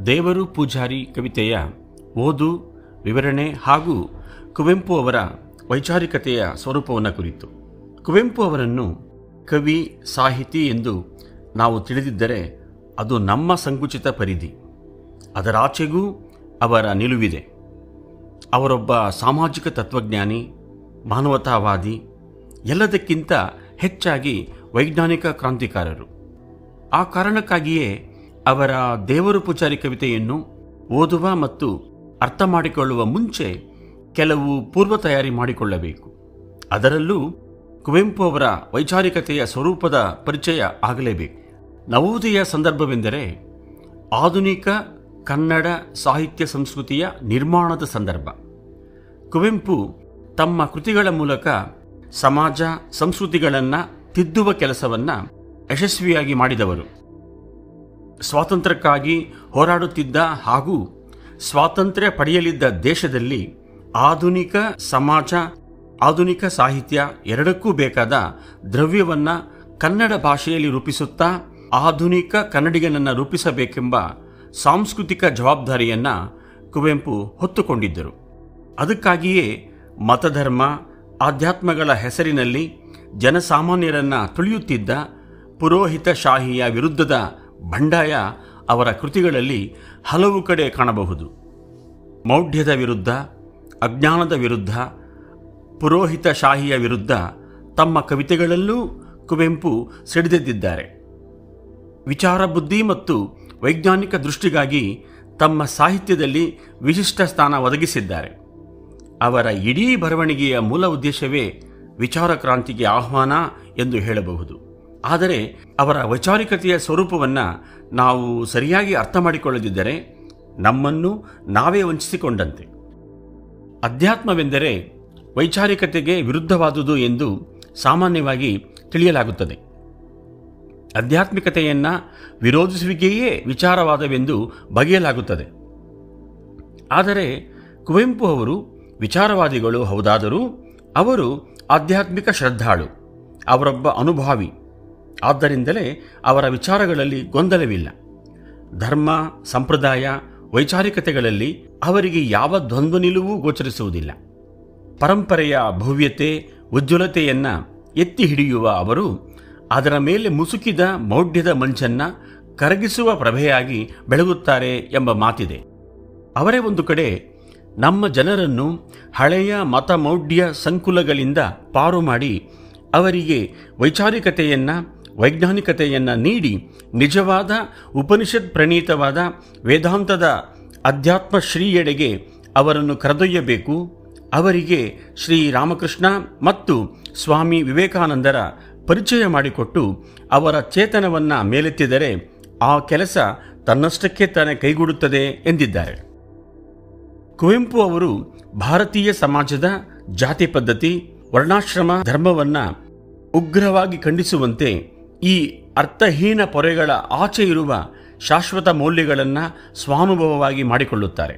ದೇವರು ಪೂಜಾರಿ ಕವಿತೆಯ ಓದು ವಿವರಣೆ ಹಾಗೂ ಕುವೆಂಪು ಅವರ ವೈಚಾರಿಕತೆಯ ಸ್ವರೂಪವನ್ನು ಕುರಿತು ಕುವೆಂಪು ಅವರನ್ನು ಕವಿ ಸಾಹಿತಿ ಎಂದು ನಾವು ತಿಳಿದಿದ್ದರೆ ಅದು ನಮ್ಮ ಸಂಕುಚಿತ ಪರಿಧಿ ಅದರಾಚೆಗೂ ಅವರ ನಿಲುವಿದೆ ಅವರೊಬ್ಬ ಸಾಮಾಜಿಕ ತತ್ವಜ್ಞಾನಿ ಮಾನವತಾವಾದಿ ಎಲ್ಲದಕ್ಕಿಂತ ಹೆಚ್ಚಾಗಿ ವೈಜ್ಞಾನಿಕ ಕ್ರಾಂತಿಕಾರರು ಆ ಕಾರಣಕ್ಕಾಗಿಯೇ ಅವರ ದೇವರು ಪೂಜಾರಿ ಕವಿತೆಯನ್ನು ಓದುವ ಮತ್ತು ಅರ್ಥ ಮಾಡಿಕೊಳ್ಳುವ ಮುಂಚೆ ಕೆಲವು ಪೂರ್ವ ತಯಾರಿ ಮಾಡಿಕೊಳ್ಳಬೇಕು ಅದರಲ್ಲೂ ಕುವೆಂಪು ಅವರ ವೈಚಾರಿಕತೆಯ ಸ್ವರೂಪದ ಪರಿಚಯ ಆಗಲೇಬೇಕು ನವೋದಯ ಸಂದರ್ಭವೆಂದರೆ ಆಧುನಿಕ ಕನ್ನಡ ಸಾಹಿತ್ಯ ಸಂಸ್ಕೃತಿಯ ನಿರ್ಮಾಣದ ಸಂದರ್ಭ ಕುವೆಂಪು ತಮ್ಮ ಕೃತಿಗಳ ಮೂಲಕ ಸಮಾಜ ಸಂಸ್ಕೃತಿಗಳನ್ನು ತಿದ್ದುವ ಕೆಲಸವನ್ನು ಯಶಸ್ವಿಯಾಗಿ ಮಾಡಿದವರು ಸ್ವಾತಂತ್ರ್ಯಕ್ಕಾಗಿ ಹೋರಾಡುತ್ತಿದ್ದ ಹಾಗೂ ಸ್ವಾತಂತ್ರ್ಯ ಪಡೆಯಲಿದ್ದ ದೇಶದಲ್ಲಿ ಆಧುನಿಕ ಸಮಾಜ ಆಧುನಿಕ ಸಾಹಿತ್ಯ ಎರಡಕ್ಕೂ ಬೇಕಾದ ದ್ರವ್ಯವನ್ನು ಕನ್ನಡ ಭಾಷೆಯಲ್ಲಿ ರೂಪಿಸುತ್ತಾ ಆಧುನಿಕ ಕನ್ನಡಿಗನನ್ನು ರೂಪಿಸಬೇಕೆಂಬ ಸಾಂಸ್ಕೃತಿಕ ಜವಾಬ್ದಾರಿಯನ್ನು ಕುವೆಂಪು ಹೊತ್ತುಕೊಂಡಿದ್ದರು ಅದಕ್ಕಾಗಿಯೇ ಮತಧರ್ಮ ಆಧ್ಯಾತ್ಮಗಳ ಹೆಸರಿನಲ್ಲಿ ಜನಸಾಮಾನ್ಯರನ್ನು ತುಳಿಯುತ್ತಿದ್ದ ಪುರೋಹಿತ ಶಾಹಿಯ ವಿರುದ್ಧದ ಬಂಡಾಯ ಅವರ ಕೃತಿಗಳಲ್ಲಿ ಹಲವು ಕಡೆ ಕಾಣಬಹುದು ಮೌಢ್ಯದ ವಿರುದ್ಧ ಅಜ್ಞಾನದ ವಿರುದ್ಧ ಪುರೋಹಿತ ಶಾಹಿಯ ವಿರುದ್ಧ ತಮ್ಮ ಕವಿತೆಗಳಲ್ಲೂ ಕುವೆಂಪು ಸಿಡಿದೆದ್ದಿದ್ದಾರೆ ವಿಚಾರ ಬುದ್ಧಿ ಮತ್ತು ವೈಜ್ಞಾನಿಕ ದೃಷ್ಟಿಗಾಗಿ ತಮ್ಮ ಸಾಹಿತ್ಯದಲ್ಲಿ ವಿಶಿಷ್ಟ ಸ್ಥಾನ ಒದಗಿಸಿದ್ದಾರೆ ಅವರ ಇಡೀ ಬರವಣಿಗೆಯ ಮೂಲ ಉದ್ದೇಶವೇ ವಿಚಾರ ಕ್ರಾಂತಿಗೆ ಆಹ್ವಾನ ಎಂದು ಹೇಳಬಹುದು ಆದರೆ ಅವರ ವೈಚಾರಿಕತೆಯ ಸ್ವರೂಪವನ್ನು ನಾವು ಸರಿಯಾಗಿ ಅರ್ಥ ಮಾಡಿಕೊಳ್ಳದಿದ್ದರೆ ನಮ್ಮನ್ನು ನಾವೇ ವಂಚಿಸಿಕೊಂಡಂತೆ ಅಧ್ಯಾತ್ಮವೆಂದರೆ ವೈಚಾರಿಕತೆಗೆ ವಿರುದ್ಧವಾದುದು ಎಂದು ಸಾಮಾನ್ಯವಾಗಿ ತಿಳಿಯಲಾಗುತ್ತದೆ ಆಧ್ಯಾತ್ಮಿಕತೆಯನ್ನು ವಿರೋಧಿಸುವಿಕೆಯೇ ವಿಚಾರವಾದವೆಂದು ಬಗೆಯಲಾಗುತ್ತದೆ ಆದರೆ ಕುವೆಂಪು ಅವರು ವಿಚಾರವಾದಿಗಳು ಹೌದಾದರೂ ಅವರು ಆಧ್ಯಾತ್ಮಿಕ ಶ್ರದ್ಧಾಳು ಅವರೊಬ್ಬ ಅನುಭಾವಿ ಆದ್ದರಿಂದಲೇ ಅವರ ವಿಚಾರಗಳಲ್ಲಿ ಗೊಂದಲವಿಲ್ಲ ಧರ್ಮ ಸಂಪ್ರದಾಯ ವೈಚಾರಿಕತೆಗಳಲ್ಲಿ ಅವರಿಗೆ ಯಾವ ದ್ವಂದ್ವ ನಿಲುವು ಗೋಚರಿಸುವುದಿಲ್ಲ ಪರಂಪರೆಯ ಭವ್ಯತೆ ಉಜ್ವಲತೆಯನ್ನು ಎತ್ತಿ ಹಿಡಿಯುವ ಅವರು ಅದರ ಮೇಲೆ ಮುಸುಕಿದ ಮೌಢ್ಯದ ಮಂಚನ್ನ ಕರಗಿಸುವ ಪ್ರಭೆಯಾಗಿ ಬೆಳಗುತ್ತಾರೆ ಎಂಬ ಮಾತಿದೆ ಅವರೇ ಒಂದು ಕಡೆ ನಮ್ಮ ಜನರನ್ನು ಹಳೆಯ ಮತಮೌಢ್ಯ ಸಂಕುಲಗಳಿಂದ ಪಾರು ಮಾಡಿ ಅವರಿಗೆ ವೈಚಾರಿಕತೆಯನ್ನು ವೈಜ್ಞಾನಿಕತೆಯನ್ನು ನೀಡಿ ನಿಜವಾದ ಉಪನಿಷತ್ ಪ್ರಣೀತವಾದ ವೇದಾಂತದ ಅಧ್ಯಾತ್ಮ ಶ್ರೀಯೆಡೆಗೆ ಅವರನ್ನು ಕರೆದೊಯ್ಯಬೇಕು ಅವರಿಗೆ ಶ್ರೀ ರಾಮಕೃಷ್ಣ ಮತ್ತು ಸ್ವಾಮಿ ವಿವೇಕಾನಂದರ ಪರಿಚಯ ಮಾಡಿಕೊಟ್ಟು ಅವರ ಚೇತನವನ್ನು ಮೇಲೆತ್ತಿದರೆ ಆ ಕೆಲಸ ತನ್ನಷ್ಟಕ್ಕೆ ತಾನೇ ಕೈಗೂಡುತ್ತದೆ ಎಂದಿದ್ದಾರೆ ಕುವೆಂಪು ಅವರು ಭಾರತೀಯ ಸಮಾಜದ ಜಾತಿ ಪದ್ಧತಿ ವರ್ಣಾಶ್ರಮ ಧರ್ಮವನ್ನು ಉಗ್ರವಾಗಿ ಖಂಡಿಸುವಂತೆ ಈ ಅರ್ಥಹೀನ ಪೊರೆಗಳ ಆಚೆ ಇರುವ ಶಾಶ್ವತ ಮೌಲ್ಯಗಳನ್ನು ಸ್ವಾನುಭವವಾಗಿ ಮಾಡಿಕೊಳ್ಳುತ್ತಾರೆ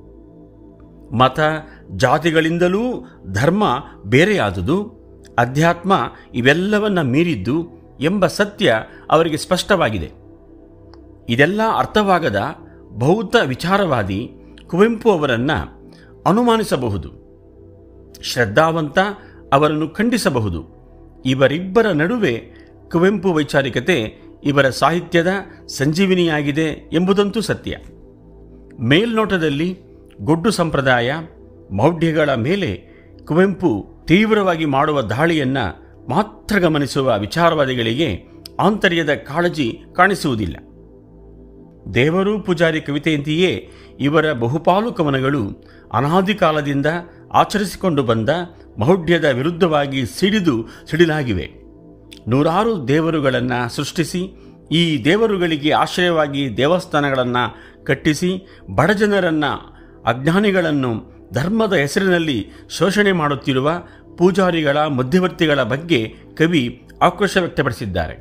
ಮತ ಜಾತಿಗಳಿಂದಲೂ ಧರ್ಮ ಬೇರೆಯಾದುದು ಅಧ್ಯಾತ್ಮ ಇವೆಲ್ಲವನ್ನ ಮೀರಿದ್ದು ಎಂಬ ಸತ್ಯ ಅವರಿಗೆ ಸ್ಪಷ್ಟವಾಗಿದೆ ಇದೆಲ್ಲ ಅರ್ಥವಾಗದ ಭೌತ ವಿಚಾರವಾದಿ ಕುವೆಂಪು ಅವರನ್ನು ಅನುಮಾನಿಸಬಹುದು ಶ್ರದ್ಧಾವಂತ ಅವರನ್ನು ಖಂಡಿಸಬಹುದು ಇವರಿಬ್ಬರ ನಡುವೆ ಕುವೆಂಪು ವೈಚಾರಿಕತೆ ಇವರ ಸಾಹಿತ್ಯದ ಸಂಜೀವಿನಿಯಾಗಿದೆ ಎಂಬುದಂತೂ ಸತ್ಯ ಮೇಲ್ನೋಟದಲ್ಲಿ ಗೊಡ್ಡು ಸಂಪ್ರದಾಯ ಮೌಢ್ಯಗಳ ಮೇಲೆ ಕುವೆಂಪು ತೀವ್ರವಾಗಿ ಮಾಡುವ ದಾಳಿಯನ್ನು ಮಾತ್ರ ಗಮನಿಸುವ ವಿಚಾರವಾದಿಗಳಿಗೆ ಆಂತರ್ಯದ ಕಾಳಜಿ ಕಾಣಿಸುವುದಿಲ್ಲ ದೇವರು ಪೂಜಾರಿ ಕವಿತೆಯಂತೆಯೇ ಇವರ ಬಹುಪಾಲು ಕವನಗಳು ಅನಾದಿ ಕಾಲದಿಂದ ಆಚರಿಸಿಕೊಂಡು ಬಂದ ಮೌಢ್ಯದ ವಿರುದ್ಧವಾಗಿ ಸಿಡಿದು ಸಿಡಿಲಾಗಿವೆ ನೂರಾರು ದೇವರುಗಳನ್ನು ಸೃಷ್ಟಿಸಿ ಈ ದೇವರುಗಳಿಗೆ ಆಶ್ರಯವಾಗಿ ದೇವಸ್ಥಾನಗಳನ್ನು ಕಟ್ಟಿಸಿ ಬಡಜನರನ್ನು ಅಜ್ಞಾನಿಗಳನ್ನು ಧರ್ಮದ ಹೆಸರಿನಲ್ಲಿ ಶೋಷಣೆ ಮಾಡುತ್ತಿರುವ ಪೂಜಾರಿಗಳ ಮಧ್ಯವರ್ತಿಗಳ ಬಗ್ಗೆ ಕವಿ ಆಕ್ರೋಶ ವ್ಯಕ್ತಪಡಿಸಿದ್ದಾರೆ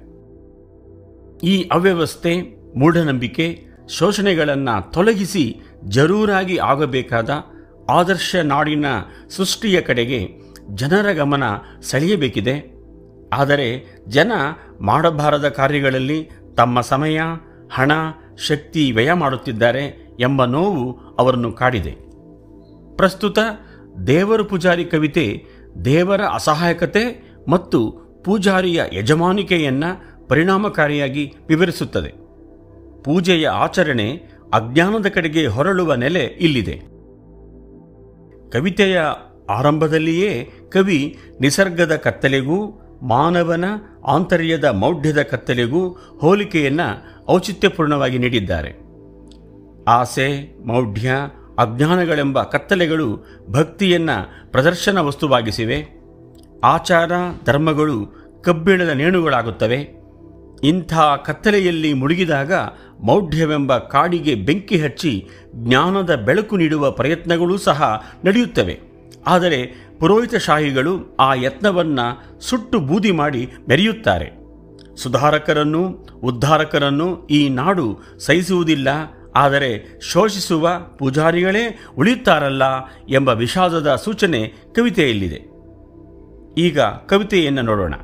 ಈ ಅವ್ಯವಸ್ಥೆ ಮೂಢನಂಬಿಕೆ ಶೋಷಣೆಗಳನ್ನು ತೊಲಗಿಸಿ ಜರೂರಾಗಿ ಆಗಬೇಕಾದ ಆದರ್ಶ ನಾಡಿನ ಸೃಷ್ಟಿಯ ಕಡೆಗೆ ಜನರ ಗಮನ ಸೆಳೆಯಬೇಕಿದೆ ಆದರೆ ಜನ ಮಾಡಬಾರದ ಕಾರ್ಯಗಳಲ್ಲಿ ತಮ್ಮ ಸಮಯ ಹಣ ಶಕ್ತಿ ವ್ಯಯ ಮಾಡುತ್ತಿದ್ದಾರೆ ಎಂಬ ನೋವು ಅವರನ್ನು ಕಾಡಿದೆ ಪ್ರಸ್ತುತ ದೇವರು ಪೂಜಾರಿ ಕವಿತೆ ದೇವರ ಅಸಹಾಯಕತೆ ಮತ್ತು ಪೂಜಾರಿಯ ಯಜಮಾನಿಕೆಯನ್ನು ಪರಿಣಾಮಕಾರಿಯಾಗಿ ವಿವರಿಸುತ್ತದೆ ಪೂಜೆಯ ಆಚರಣೆ ಅಜ್ಞಾನದ ಕಡೆಗೆ ಹೊರಳುವ ನೆಲೆ ಇಲ್ಲಿದೆ ಕವಿತೆಯ ಆರಂಭದಲ್ಲಿಯೇ ಕವಿ ನಿಸರ್ಗದ ಕತ್ತಲೆಗೂ ಮಾನವನ ಆಂತರ್ಯದ ಮೌಢ್ಯದ ಕತ್ತಲೆಗೂ ಹೋಲಿಕೆಯನ್ನು ಔಚಿತ್ಯಪೂರ್ಣವಾಗಿ ನೀಡಿದ್ದಾರೆ ಆಸೆ ಮೌಢ್ಯ ಅಜ್ಞಾನಗಳೆಂಬ ಕತ್ತಲೆಗಳು ಭಕ್ತಿಯನ್ನು ಪ್ರದರ್ಶನ ವಸ್ತುವಾಗಿಸಿವೆ ಆಚಾರ ಧರ್ಮಗಳು ಕಬ್ಬಿಣದ ನೇಣುಗಳಾಗುತ್ತವೆ ಇಂಥ ಕತ್ತಲೆಯಲ್ಲಿ ಮುಳುಗಿದಾಗ ಮೌಢ್ಯವೆಂಬ ಕಾಡಿಗೆ ಬೆಂಕಿ ಹಚ್ಚಿ ಜ್ಞಾನದ ಬೆಳಕು ನೀಡುವ ಪ್ರಯತ್ನಗಳೂ ಸಹ ನಡೆಯುತ್ತವೆ ಆದರೆ ಪುರೋಹಿತಶಾಹಿಗಳು ಆ ಯತ್ನವನ್ನು ಸುಟ್ಟು ಬೂದಿ ಮಾಡಿ ಮೆರೆಯುತ್ತಾರೆ ಸುಧಾರಕರನ್ನು ಉದ್ಧಾರಕರನ್ನು ಈ ನಾಡು ಸಹಿಸುವುದಿಲ್ಲ ಆದರೆ ಶೋಷಿಸುವ ಪೂಜಾರಿಗಳೇ ಉಳಿಯುತ್ತಾರಲ್ಲ ಎಂಬ ವಿಷಾದದ ಸೂಚನೆ ಕವಿತೆಯಲ್ಲಿದೆ ಈಗ ಕವಿತೆಯನ್ನು ನೋಡೋಣ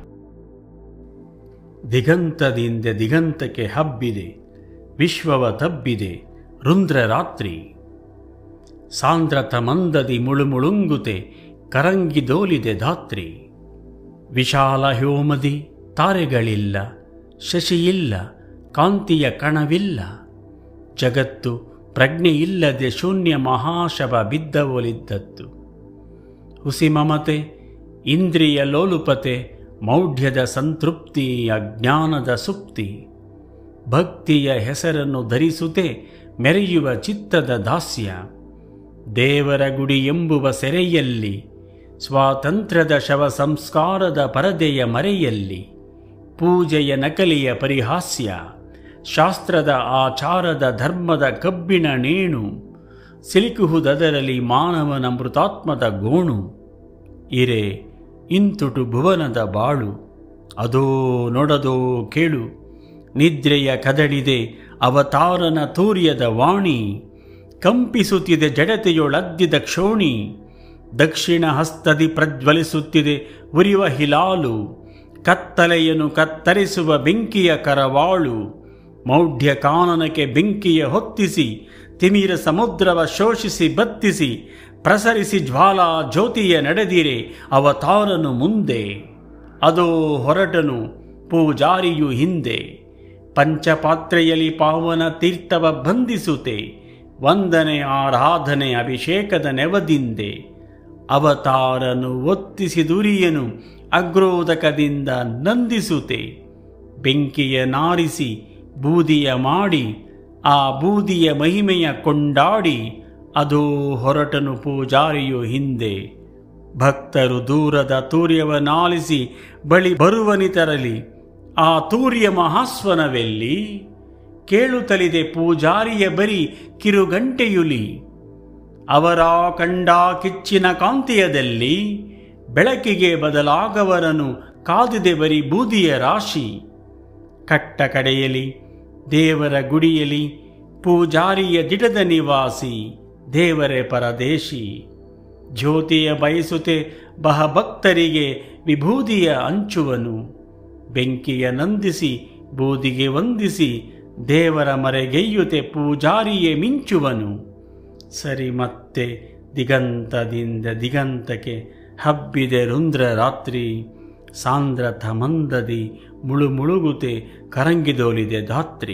ದಿಗಂತದಿಂದ ದಿಗಂತಕ್ಕೆ ಹಬ್ಬಿದೆ ವಿಶ್ವವ ತಬ್ಬಿದೆ ರುಂದ್ರ ರಾತ್ರಿ ಸಾಂದ್ರತ ಮಂದದಿ ಮುಳುಮುಳುಂಗುತೆ ಕರಂಗಿದೋಲಿದೆ ಧಾತ್ರಿ ವಿಶಾಲ ಹ್ಯೋಮದಿ ತಾರೆಗಳಿಲ್ಲ ಶಶಿಯಿಲ್ಲ ಕಾಂತಿಯ ಕಣವಿಲ್ಲ ಜಗತ್ತು ಪ್ರಜ್ಞೆಯಿಲ್ಲದೆ ಶೂನ್ಯ ಮಹಾಶವ ಬಿದ್ದವೊಲಿದ್ದದ್ದು ಹುಸಿ ಮಮತೆ ಇಂದ್ರಿಯ ಲೋಲುಪತೆ ಮೌಢ್ಯದ ಸಂತೃಪ್ತಿ ಅಜ್ಞಾನದ ಸುಪ್ತಿ ಭಕ್ತಿಯ ಹೆಸರನ್ನು ಧರಿಸುತ್ತೆ ಮೆರೆಯುವ ಚಿತ್ತದ ದಾಸ್ಯ ದೇವರ ಗುಡಿ ಎಂಬುವ ಸೆರೆಯಲ್ಲಿ ಸ್ವಾತಂತ್ರ್ಯದ ಶವ ಸಂಸ್ಕಾರದ ಪರದೆಯ ಮರೆಯಲ್ಲಿ ಪೂಜೆಯ ನಕಲಿಯ ಪರಿಹಾಸ್ಯ ಶಾಸ್ತ್ರದ ಆಚಾರದ ಧರ್ಮದ ಕಬ್ಬಿಣ ನೇಣು ಸಿಲುಕುವುದರಲ್ಲಿ ಮಾನವನ ಮೃತಾತ್ಮದ ಗೋಣು ಇರೆ ಇಂತುಟು ಭುವನದ ಬಾಳು ಅದೋ ನೋಡದೋ ಕೇಳು ನಿದ್ರೆಯ ಕದಡಿದೆ ಅವತಾರನ ತೂರ್ಯದ ವಾಣಿ ಕಂಪಿಸುತ್ತಿದೆ ಜಡತೆಯೊಳದ್ದಿದ ಕ್ಷೋಣಿ ದಕ್ಷಿಣ ಹಸ್ತದಿ ಪ್ರಜ್ವಲಿಸುತ್ತಿದೆ ಉರಿವ ಹಿಲಾಲು ಕತ್ತಲೆಯನ್ನು ಕತ್ತರಿಸುವ ಬೆಂಕಿಯ ಕರವಾಳು ಮೌಢ್ಯ ಕಾನನಕ್ಕೆ ಬೆಂಕಿಯ ಹೊತ್ತಿಸಿ ತಿಮಿರ ಸಮುದ್ರವ ಶೋಷಿಸಿ ಬತ್ತಿಸಿ ಪ್ರಸರಿಸಿ ಜ್ವಾಲಾ ಜ್ಯೋತಿಯ ನಡೆದಿರೆ ಅವತಾರನು ಮುಂದೆ ಅದೋ ಹೊರಟನು ಪೂಜಾರಿಯು ಹಿಂದೆ ಪಂಚಪಾತ್ರೆಯಲ್ಲಿ ಪಾವನ ತೀರ್ಥವ ಬಂಧಿಸುತ್ತೆ ವಂದನೆ ಆರಾಧನೆ ಅಭಿಷೇಕದ ನೆವದಿಂದೆ ಅವತಾರನು ಒತ್ತಿಸಿದುರಿಯನು ಅಗ್ರೋದಕದಿಂದ ನಂದಿಸುತ್ತೆ ಬೆಂಕಿಯ ನಾರಿಸಿ ಬೂದಿಯ ಮಾಡಿ ಆ ಬೂದಿಯ ಮಹಿಮೆಯ ಕೊಂಡಾಡಿ ಅದೋ ಹೊರಟನು ಪೂಜಾರಿಯು ಹಿಂದೆ ಭಕ್ತರು ದೂರದ ತೂರ್ಯವನಾಲಿಸಿ ಬಳಿ ಬರುವನಿತರಲಿ ಆ ತೂರ್ಯ ಮಹಾಸ್ವನವೆಲ್ಲಿ ಕೇಳುತ್ತಲಿದೆ ಪೂಜಾರಿಯ ಬರಿ ಕಿರುಗಂಟೆಯುಲಿ ಅವರ ಕಂಡ ಕಿಚ್ಚಿನ ಕಾಂತಿಯದಲ್ಲಿ ಬೆಳಕಿಗೆ ಬದಲಾಗವರನು ಕಾದಿದೆ ಬರಿ ಬೂದಿಯ ರಾಶಿ ಕಟ್ಟ ಕಡೆಯಲಿ ದೇವರ ಗುಡಿಯಲಿ ಪೂಜಾರಿಯ ದಿಟದ ನಿವಾಸಿ ದೇವರೇ ಪರದೇಶಿ ಜ್ಯೋತಿಯ ಬಯಸುತ್ತೆ ಬಹಭಕ್ತರಿಗೆ ವಿಭೂದಿಯ ಅಂಚುವನು ಬೆಂಕಿಯ ನಂದಿಸಿ ಬೂದಿಗೆ ವಂದಿಸಿ ದೇವರ ಮರೆಗೆಯ್ಯುತ್ತೆ ಪೂಜಾರಿಯೇ ಮಿಂಚುವನು ಸರಿ ಮತ್ತೆ ದಿಗಂತದಿಂದ ದಿಗಂತಕ್ಕೆ ಹಬ್ಬಿದೆ ರುಂದ್ರ ರಾತ್ರಿ ಸಾಂದ್ರಥ ಮಂದದಿ ಮುಳುಮುಳುಗುತೆ ಕರಂಗಿದೋಲಿದೆ ಧಾತ್ರಿ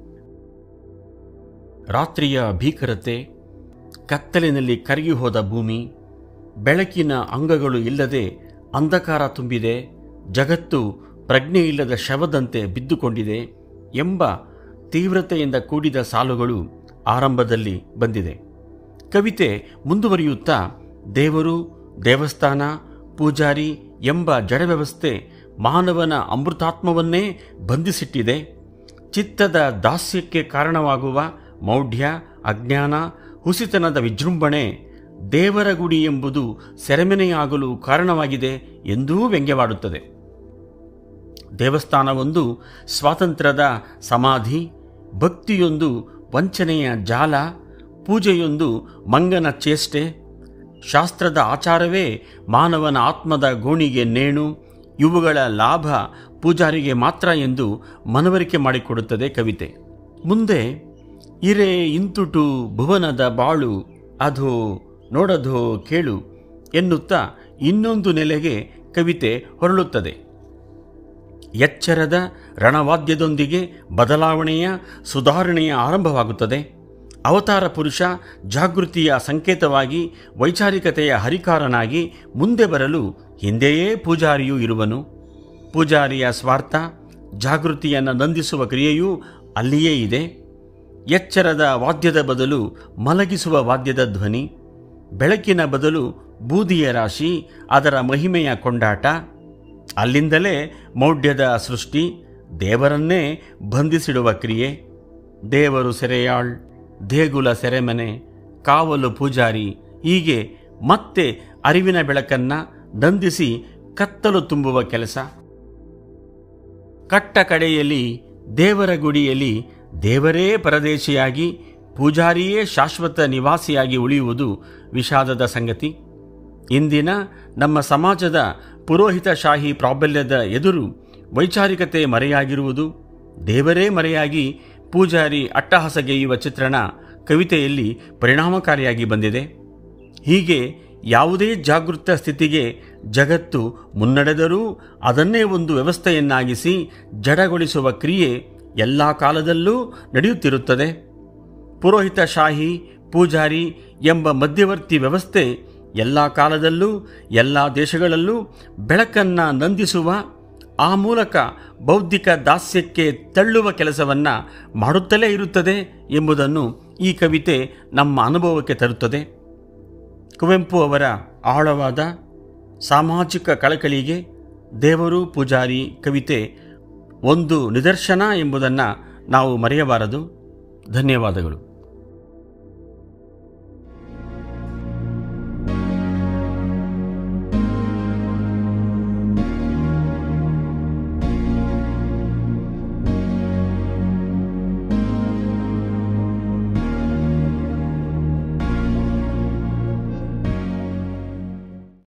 ರಾತ್ರಿಯ ಭೀಕರತೆ ಕತ್ತಲಿನಲ್ಲಿ ಕರಗಿ ಹೋದ ಭೂಮಿ ಬೆಳಕಿನ ಅಂಗಗಳು ಇಲ್ಲದೆ ಅಂಧಕಾರ ತುಂಬಿದೆ ಜಗತ್ತು ಪ್ರಜ್ಞೆಯಿಲ್ಲದ ಶವದಂತೆ ಬಿದ್ದುಕೊಂಡಿದೆ ಎಂಬ ತೀವ್ರತೆಯಿಂದ ಕೂಡಿದ ಸಾಲುಗಳು ಆರಂಭದಲ್ಲಿ ಬಂದಿದೆ ಕವಿತೆ ಮುಂದುವರಿಯುತ್ತಾ ದೇವರು ದೇವಸ್ಥಾನ ಪೂಜಾರಿ ಎಂಬ ಜಡವ್ಯವಸ್ಥೆ ಮಾನವನ ಅಮೃತಾತ್ಮವನ್ನೇ ಬಂಧಿಸಿಟ್ಟಿದೆ ಚಿತ್ತದ ದಾಸ್ಯಕ್ಕೆ ಕಾರಣವಾಗುವ ಮೌಢ್ಯ ಅಜ್ಞಾನ ಹುಸಿತನದ ವಿಜೃಂಭಣೆ ದೇವರ ಗುಡಿ ಎಂಬುದು ಸೆರೆಮನೆಯಾಗಲು ಕಾರಣವಾಗಿದೆ ಎಂದೂ ವ್ಯಂಗ್ಯವಾಡುತ್ತದೆ ದೇವಸ್ಥಾನವೊಂದು ಸ್ವಾತಂತ್ರ್ಯದ ಸಮಾಧಿ ಭಕ್ತಿಯೊಂದು ವಂಚನೆಯ ಜಾಲ ಪೂಜೆಯೊಂದು ಮಂಗನ ಚೇಷ್ಟೆ ಶಾಸ್ತ್ರದ ಆಚಾರವೇ ಮಾನವನ ಆತ್ಮದ ಗೋಣಿಗೆ ನೇಣು ಇವುಗಳ ಲಾಭ ಪೂಜಾರಿಗೆ ಮಾತ್ರ ಎಂದು ಮನವರಿಕೆ ಮಾಡಿಕೊಡುತ್ತದೆ ಕವಿತೆ ಮುಂದೆ ಇರೆ ಇಂತುಟು ಭುವನದ ಬಾಳು ಅಧೋ ನೋಡಧೋ ಕೇಳು ಎನ್ನುತ್ತಾ ಇನ್ನೊಂದು ನೆಲೆಗೆ ಕವಿತೆ ಹೊರಳುತ್ತದೆ ಎಚ್ಚರದ ರಣವಾದ್ಯದೊಂದಿಗೆ ಬದಲಾವಣೆಯ ಸುಧಾರಣೆಯ ಆರಂಭವಾಗುತ್ತದೆ ಅವತಾರ ಪುರುಷ ಜಾಗೃತಿಯ ಸಂಕೇತವಾಗಿ ವೈಚಾರಿಕತೆಯ ಹರಿಕಾರನಾಗಿ ಮುಂದೆ ಬರಲು ಹಿಂದೆಯೇ ಪೂಜಾರಿಯೂ ಇರುವನು ಪೂಜಾರಿಯ ಸ್ವಾರ್ಥ ಜಾಗೃತಿಯನ್ನು ನಂದಿಸುವ ಕ್ರಿಯೆಯೂ ಅಲ್ಲಿಯೇ ಇದೆ ಎಚ್ಚರದ ವಾದ್ಯದ ಬದಲು ಮಲಗಿಸುವ ವಾದ್ಯದ ಧ್ವನಿ ಬೆಳಕಿನ ಬದಲು ಬೂದಿಯ ರಾಶಿ ಅದರ ಮಹಿಮೆಯ ಕೊಂಡಾಟ ಅಲ್ಲಿಂದಲೇ ಮೌಢ್ಯದ ಸೃಷ್ಟಿ ದೇವರನ್ನೇ ಬಂಧಿಸಿಡುವ ಕ್ರಿಯೆ ದೇವರು ಸೆರೆಯಾಳ್ ದೇಗುಲ ಸೆರೆಮನೆ ಕಾವಲು ಪೂಜಾರಿ ಹೀಗೆ ಮತ್ತೆ ಅರಿವಿನ ಬೆಳಕನ್ನು ನಂದಿಸಿ ಕತ್ತಲು ತುಂಬುವ ಕೆಲಸ ಕಟ್ಟ ಕಡೆಯಲ್ಲಿ ದೇವರ ಗುಡಿಯಲ್ಲಿ ದೇವರೇ ಪರದೇಶಿಯಾಗಿ ಪೂಜಾರಿಯೇ ಶಾಶ್ವತ ನಿವಾಸಿಯಾಗಿ ಉಳಿಯುವುದು ವಿಷಾದದ ಸಂಗತಿ ಇಂದಿನ ನಮ್ಮ ಸಮಾಜದ ಪುರೋಹಿತಶಾಹಿ ಪ್ರಾಬಲ್ಯದ ಎದುರು ವೈಚಾರಿಕತೆ ಮರೆಯಾಗಿರುವುದು ದೇವರೇ ಮರೆಯಾಗಿ ಪೂಜಾರಿ ಅಟ್ಟಹಾಸಗೆಯುವ ಚಿತ್ರಣ ಕವಿತೆಯಲ್ಲಿ ಪರಿಣಾಮಕಾರಿಯಾಗಿ ಬಂದಿದೆ ಹೀಗೆ ಯಾವುದೇ ಜಾಗೃತ ಸ್ಥಿತಿಗೆ ಜಗತ್ತು ಮುನ್ನಡೆದರೂ ಅದನ್ನೇ ಒಂದು ವ್ಯವಸ್ಥೆಯನ್ನಾಗಿಸಿ ಜಡಗೊಳಿಸುವ ಕ್ರಿಯೆ ಎಲ್ಲ ಕಾಲದಲ್ಲೂ ನಡೆಯುತ್ತಿರುತ್ತದೆ ಪುರೋಹಿತಶಾಹಿ ಪೂಜಾರಿ ಎಂಬ ಮಧ್ಯವರ್ತಿ ವ್ಯವಸ್ಥೆ ಎಲ್ಲ ಕಾಲದಲ್ಲೂ ಎಲ್ಲ ದೇಶಗಳಲ್ಲೂ ಬೆಳಕನ್ನು ನಂದಿಸುವ ಆ ಮೂಲಕ ಬೌದ್ಧಿಕ ದಾಸ್ಯಕ್ಕೆ ತಳ್ಳುವ ಕೆಲಸವನ್ನು ಮಾಡುತ್ತಲೇ ಇರುತ್ತದೆ ಎಂಬುದನ್ನು ಈ ಕವಿತೆ ನಮ್ಮ ಅನುಭವಕ್ಕೆ ತರುತ್ತದೆ ಕುವೆಂಪು ಅವರ ಆಳವಾದ ಸಾಮಾಜಿಕ ಕಳಕಳಿಗೆ ದೇವರು ಪೂಜಾರಿ ಕವಿತೆ ಒಂದು ನಿದರ್ಶನ ಎಂಬುದನ್ನು ನಾವು ಮರೆಯಬಾರದು ಧನ್ಯವಾದಗಳು